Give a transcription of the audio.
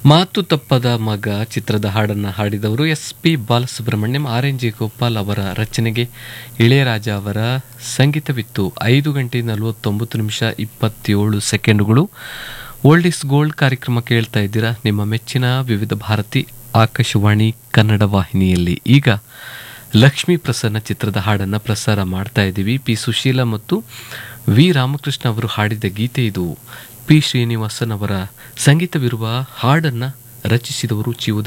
ಮಾತು ತಪ್ಪದ ಮಗ ಚಿತ್ರದ ಹಾಡನ್ನು ಹಾಡಿದವರು S P Balasubrahmanyam R N G Gopal ಅವರ ರಚನೆಗೆ ಇಳೆಯರಾಜ ಅವರ ಸಂಗೀತವಿತ್ತು ಐದು ಗಂಟೆ ನಲವತ್ತೊಂಬತ್ತು ನಿಮಿಷ ಇಪ್ಪತ್ತೇಳು ಸೆಕೆಂಡುಗಳು ಓಲ್ಡ್ ಇಸ್ ಗೋಲ್ಡ್ ಕಾರ್ಯಕ್ರಮ ಕೇಳ್ತಾ ಇದ್ದೀರಾ ನಿಮ್ಮ ಮೆಚ್ಚಿನ ವಿವಿಧ ಭಾರತಿ ಆಕಾಶವಾಣಿ ಕನ್ನಡ ವಾಹಿನಿಯಲ್ಲಿ ಈಗ ಲಕ್ಷ್ಮೀ ಪ್ರಸನ್ನ ಚಿತ್ರದ ಹಾಡನ್ನು ಪ್ರಸಾರ ಮಾಡ್ತಾ ಇದ್ದೀವಿ ಪಿ ಸುಶೀಲ ಮತ್ತು ವಿ ರಾಮಕೃಷ್ಣ ಅವರು ಹಾಡಿದ ಗೀತೆ ಇದು ಪಿ ಶ್ರೀನಿವಾಸನ್ ಅವರ ಸಂಗೀತವಿರುವ ಹಾಡನ್ನು ರಚಿಸಿದವರು ಚಿ